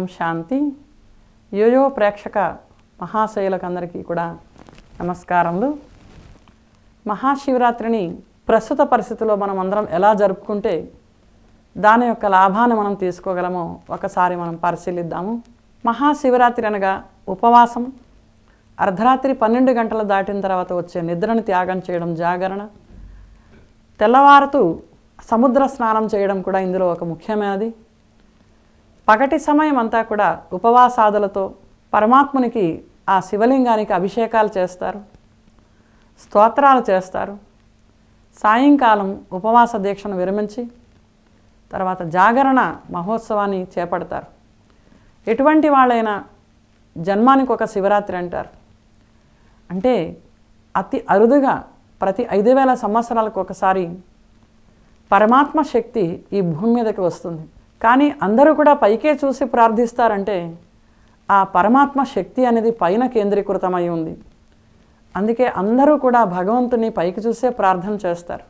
ఓం శాంతి yo-yo ప్రేక్షక మహాశైలకందరికీ కూడా నమస్కారములు మహాశివరాత్రిని ప్రస్తుత పరిస్థితిలో మనం అందరం ఎలా జరుపుకుంటే దాని యొక్క లాభాన్ని మనం తీసుకోగలమో ఒకసారి మనం పరిశీలిద్దాము మహాశివరాత్రి అనగా ఉపవాసం అర్ధరాత్రి పన్నెండు గంటలు దాటిన తర్వాత వచ్చే నిద్రను త్యాగం చేయడం జాగరణ తెల్లవారుతూ సముద్ర స్నానం చేయడం కూడా ఇందులో ఒక ముఖ్యమైనది పగటి సమయం అంతా కూడా ఉపవాసాదులతో పరమాత్మునికి ఆ శివలింగానికి అభిషేకాలు చేస్తారు స్తోత్రాలు చేస్తారు సాయంకాలం ఉపవాస దీక్షను విరమించి తర్వాత జాగరణ మహోత్సవాన్ని చేపడతారు ఎటువంటి వాళ్ళైనా జన్మానికి ఒక శివరాత్రి అంటారు అంటే అతి అరుదుగా ప్రతి ఐదు వేల సంవత్సరాలకు ఒకసారి పరమాత్మ శక్తి ఈ భూమి మీదకి వస్తుంది కానీ అందరూ కూడా పైకే చూసి ప్రార్థిస్తారంటే ఆ పరమాత్మ శక్తి అనేది పైన కేంద్రీకృతమై ఉంది అందుకే అందరూ కూడా భగవంతుని పైకి చూసే ప్రార్థన చేస్తారు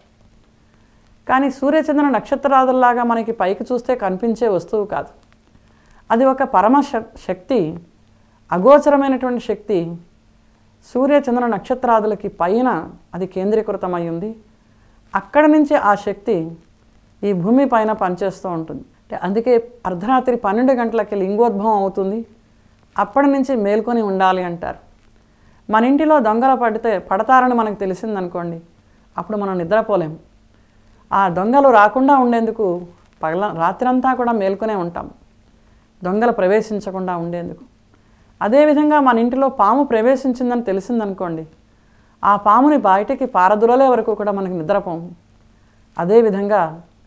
కానీ సూర్యచంద్ర నక్షత్రాదుల్లాగా మనకి పైకి చూస్తే కనిపించే వస్తువు కాదు అది ఒక పరమ శ- శక్తి అగోచరమైనటువంటి శక్తి సూర్యచంద్ర నక్షత్రాదులకి పైన అది కేంద్రీకృతమై ఉంది అక్కడ నుంచి ఆ శక్తి ఈ భూమి పైన పనిచేస్తూ ఉంటుంది అంటే అందుకే అర్ధరాత్రి పన్నెండు గంటలకి లింగోద్భవం అవుతుంది అప్పటి నుంచి మేల్కొని ఉండాలి అంటారు మన ఇంటిలో దొంగలు పడితే పడతారని మనకు తెలిసిందనుకోండి అప్పుడు మనం నిద్రపోలేం ఆ దొంగలు రాకుండా ఉండేందుకు పగల రాత్రంతా కూడా మేల్కొనే ఉంటాం దొంగలు ప్రవేశించకుండా ఉండేందుకు అదేవిధంగా మన ఇంటిలో పాము ప్రవేశించిందని తెలిసిందనుకోండి ఆ పాముని బయటికి పారదులలే వరకు కూడా మనకి నిద్రపోము అదేవిధంగా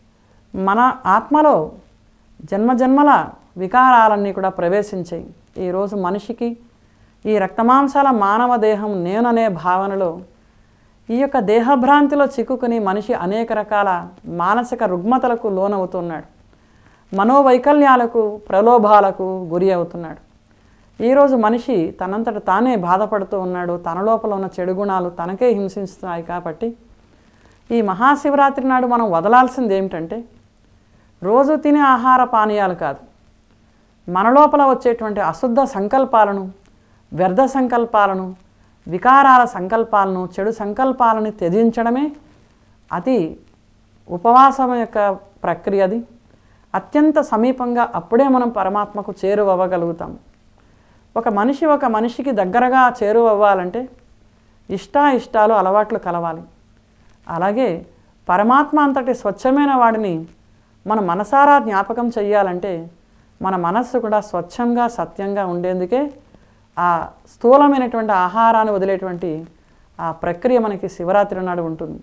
మన ఆత్మలో జన్మజన్మల వికారాలన్నీ కూడా ప్రవేశించాయి ఈరోజు మనిషికి ఈ రక్తమాంసాల మానవ దేహం నేననే భావనలో ఈ యొక్క దేహభ్రాంతిలో చిక్కుకుని మనిషి అనేక రకాల మానసిక రుగ్మతలకు లోనవుతున్నాడు మనోవైకల్యాలకు ప్రలోభాలకు గురి అవుతున్నాడు ఈరోజు మనిషి తనంతట తానే బాధపడుతూ ఉన్నాడు తన లోపల ఉన్న చెడు గుణాలు తనకే హింసిస్తున్నాయి కాబట్టి ఈ మహాశివరాత్రి నాడు మనం వదలాల్సింది ఏమిటంటే రోజు తినే ఆహార పానీయాలు కాదు మన లోపల వచ్చేటువంటి అశుద్ధ సంకల్పాలను వ్యర్థ సంకల్పాలను వికారాల సంకల్పాలను చెడు సంకల్పాలను త్యజించడమే అతి ఉపవాసం యొక్క ప్రక్రియ అది అత్యంత సమీపంగా అప్పుడే మనం పరమాత్మకు చేరువవ్వగలుగుతాం ఒక మనిషి ఒక మనిషికి దగ్గరగా చేరువవ్వాలంటే ఇష్టాయిష్టాలు అలవాట్లు కలవాలి అలాగే పరమాత్మ అంతటి స్వచ్ఛమైన వాడిని మన మనసారా జ్ఞాపకం చెయ్యాలంటే మన మనస్సు కూడా స్వచ్ఛంగా సత్యంగా ఉండేందుకే ఆ స్థూలమైనటువంటి ఆహారాన్ని వదిలేటువంటి ఆ ప్రక్రియ మనకి శివరాత్రి నాడు ఉంటుంది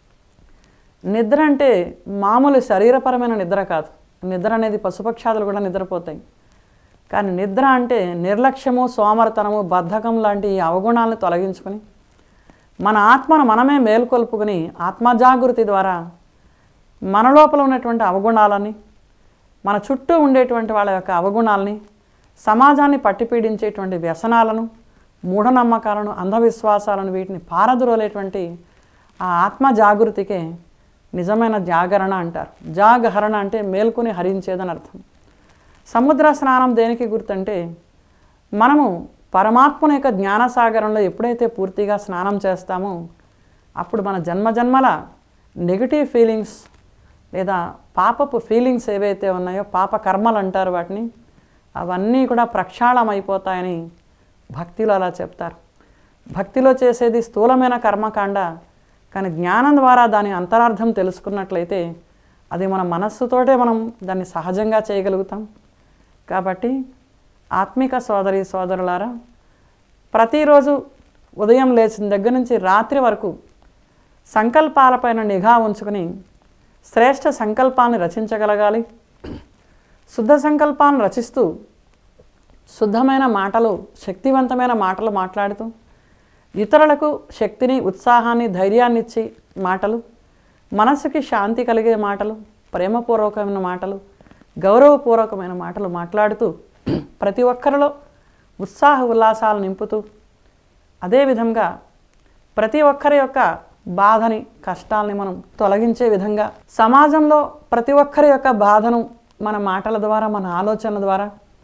నిద్ర అంటే మామూలు శరీరపరమైన నిద్ర కాదు నిద్ర అనేది పశుపక్షాదులు కూడా నిద్రపోతాయి కానీ నిద్ర అంటే నిర్లక్ష్యము సోమరతనము బద్ధకం లాంటి ఈ అవగుణాలను తొలగించుకొని మన ఆత్మను మనమే మేల్కొల్పుకొని ఆత్మజాగృతి ద్వారా మన లోపల ఉన్నటువంటి అవగుణాలని మన చుట్టూ ఉండేటువంటి వాళ్ళ యొక్క అవగుణాలని సమాజాన్ని పట్టిపీడించేటువంటి వ్యసనాలను మూఢనమ్మకాలను అంధవిశ్వాసాలను వీటిని పారదురోలేటువంటి ఆ ఆత్మ జాగృతికే నిజమైన జాగరణ అంటారు జాగహరణ అంటే మేల్కొని హరించేదని అర్థం సముద్ర స్నానం దేనికి గుర్తంటే మనము పరమాత్మన యొక్క జ్ఞానసాగరంలో ఎప్పుడైతే పూర్తిగా స్నానం చేస్తామో అప్పుడు మన జన్మజన్మల నెగిటివ్ ఫీలింగ్స్ లేదా పాపపు ఫీలింగ్స్ ఏవైతే ఉన్నాయో పాప కర్మలు అంటారు వాటిని అవన్నీ కూడా ప్రక్షాళం అయిపోతాయని భక్తిలో అలా చెప్తారు భక్తిలో చేసేది స్థూలమైన కర్మకాండ కానీ జ్ఞానం ద్వారా దాని అంతరార్థం తెలుసుకున్నట్లయితే అది మన మనస్సుతోటే మనం దాన్ని సహజంగా చేయగలుగుతాం కాబట్టి ఆత్మిక సోదరి సోదరులారా ప్రతిరోజు ఉదయం లేచిన దగ్గర నుంచి రాత్రి వరకు సంకల్పాలపైన నిఘా ఉంచుకుని శ్రేష్ఠ సంకల్పాన్ని రచించగలగాలి శుద్ధ సంకల్పాలను రచిస్తూ శుద్ధమైన మాటలు శక్తివంతమైన మాటలు మాట్లాడుతూ ఇతరులకు శక్తిని ఉత్సాహాన్ని ధైర్యాన్ని ఇచ్చి మాటలు మనసుకి శాంతి కలిగే మాటలు ప్రేమపూర్వకమైన మాటలు గౌరవపూర్వకమైన మాటలు మాట్లాడుతూ ప్రతి ఒక్కరిలో ఉత్సాహ ఉల్లాసాలు నింపుతూ అదేవిధంగా ప్రతి ఒక్కరి యొక్క బాధని కష్టాలని మనం తొలగించే విధంగా సమాజంలో ప్రతి ఒక్కరి యొక్క బాధను మన మాటల ద్వారా మన ఆలోచనల ద్వారా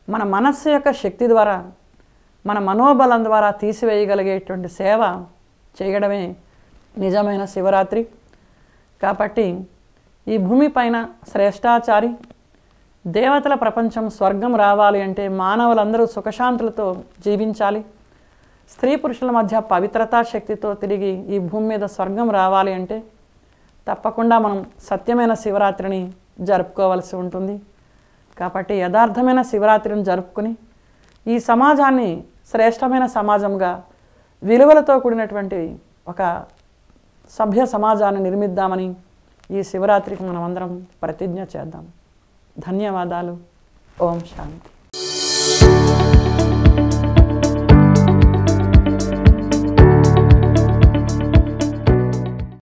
మన మనస్సు యొక్క శక్తి ద్వారా మన మనోబలం ద్వారా తీసివేయగలిగేటువంటి సేవ చేయడమే నిజమైన శివరాత్రి కాబట్టి ఈ భూమిపైన శ్రేష్టాచారి దేవతల ప్రపంచం స్వర్గం రావాలి అంటే మానవులందరూ సుఖశాంతులతో జీవించాలి స్త్రీ పురుషుల మధ్య పవిత్రతా శక్తితో తిరిగి ఈ భూమి మీద స్వర్గం రావాలి అంటే తప్పకుండా మనం సత్యమైన శివరాత్రిని జరుపుకోవాల్సి ఉంటుంది కాబట్టి యథార్థమైన శివరాత్రిని జరుపుకుని ఈ సమాజాన్ని శ్రేష్టమైన సమాజంగా విలువలతో కూడినటువంటి ఒక సభ్య సమాజాన్ని నిర్మిద్దామని ఈ శివరాత్రికి మనం అందరం ప్రతిజ్ఞ చేద్దాం ధన్యవాదాలు ఓం శాంతి